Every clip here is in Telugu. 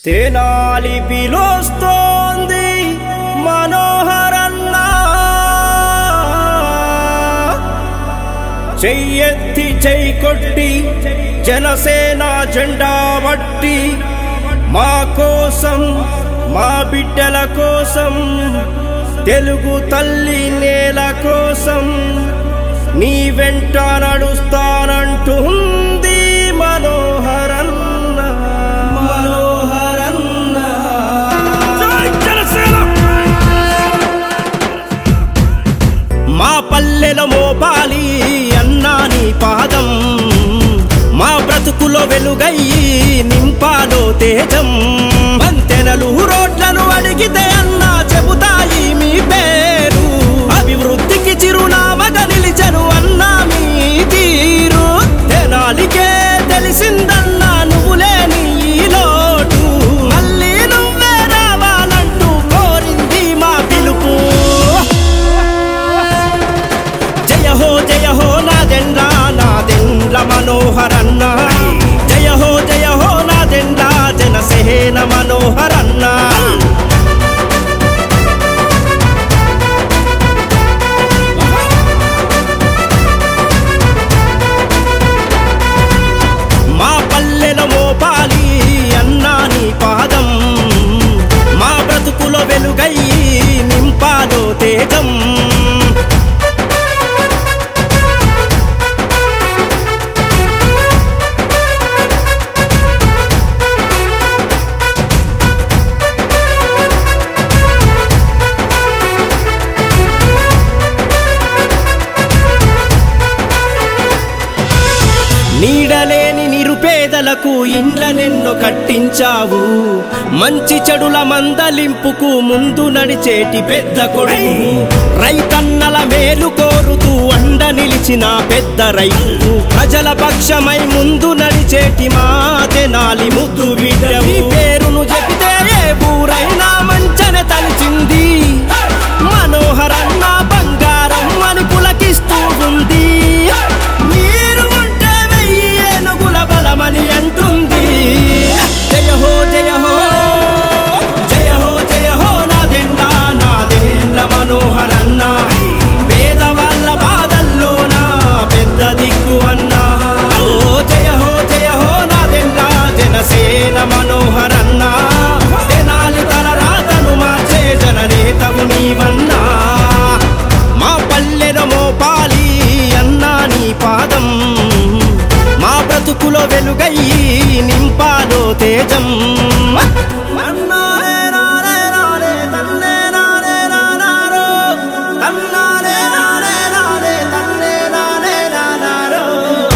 తేనాలి పిలుస్తోంది మనోహరన్నా చెయ్యెత్తి చెయ్యి కొట్టి జనసేన జెండా బట్టి మా కోసం మా బిడ్డల కోసం తెలుగు తల్లి నేల కోసం నీ వెంట నడుస్తానంటుంది మనోహరన్న మనోహరన్న జై జనసేన మా పల్లెల మోపాలి అన్నా నీ పాదం మా బ్రతుకులో వెలుగయ్యి నింపాలో తేజం వంతెనలు రోడ్లను అడిగితే అన్నా చెబుతాయి మీ పేరు అభివృద్ధికి చిరునామగా నిలిచను అన్నా మీ తీరు తెనాలికే తెలిసిందన్నా నువ్వు లేని ఈ లోటు మళ్ళీ నువ్వే రావాలంటూ కోరింది మా పిలుపు జయ హో జయ హో నా జెండా నా జెండ్ల మనోహరన్న జయ హో జయ హో నా జెండా జనసేన మనోహరన్న మా పల్లెల మోపాలి అన్నా నీ పాదం మా బ్రతుకులో వెలుగయ్యి నింపాలో తేజం నీడలేని నిరుపేదలకు ఇండ్లనెన్నో కట్టించావు మంచి చెడుల మందలింపుకు ముందు నడిచేటి పెద్ద కొడుకు రైతన్నల మేలు కోరుతూ అండ నిలిచిన పెద్ద రైతు ప్రజల పక్షమై ముందు నడిచేటి మా తెనాలి ముద్దు బిడ్డవు పేరును చెబితే ఏ ఊరైనా మంచన తలిచింది మనోహరన్న బంగారం అని పులకిస్తూ ఉంది మీరు ఉంటే వెయ్యి ఏనుగుల బలమని అంటుంది జయ హో జయ హో జయ హో జయ హో నా జెండా నా జెండ మనోహరన్న పేదవాళ్ళ బాధల్లో నా పెద్ద దిక్కు అన్నా ఓ జయ హో జయ హో నా జెండా జనసేన మనోహరన్న తెనాలి తల రాతను మార్చే జననేతవు నీవన్నా మా పల్లెల మోపాలి అన్నా నీ పాదం మా బ్రతుకులో వెలుగయ్యి నింపాలో తేజం అన్నారే నారే నారే తన్నే నారే నానారో. అన్నారే నారే నారే తన్నే నారే నానారో.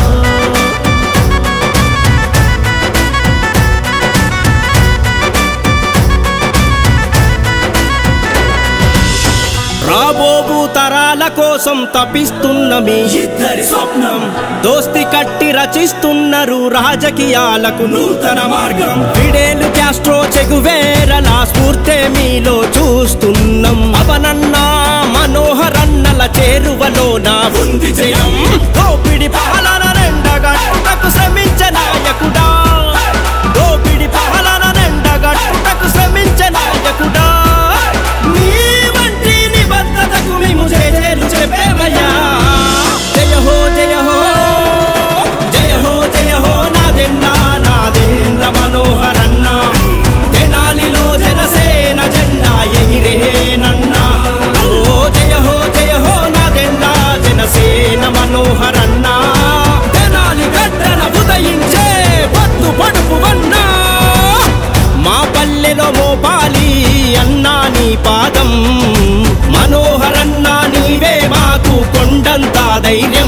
రాబోబు తరాల కోసం తపిస్తున్న మీ ఇద్దరి స్వప్నం దోస్తి కట్టి రచిస్తున్నారు రాజకీయాలకు నూతన మార్గం ఫిడేలు క్యాస్ట్రో చెగువేరలా స్ఫూర్తే మీలో చూస్తున్నాం అవనన్నా మనోహరన్నల చేరువలో నా ఉంది జయం దోపిడి పాలన రెండగట్టుటకు శ్రమించ నాయకుడా దోపిడి పాలన రెండగట్టుటకు శ్రమించ నాయకుడా నీ వంటి నిబద్ధతకు మేము జయలు చెప్పేమయ్యా జయ హో జయ హో జయ హో జయ హో నా జెండా నా జెండ మనోహరన్న తెనాలిలో జనసేన జెండా ఎగిరేనన్నా ఓ జయ హో జయ హో నా జెండా జనసేన మనోహరన్న తెనాలి గడ్డన ఉదయించే పత్తు పడుపు వన్నా మా పల్లెలో మోపాలి అన్నా నీ పాదం మనోహరన్నా నీవే మాకు కొండంత ధైర్యం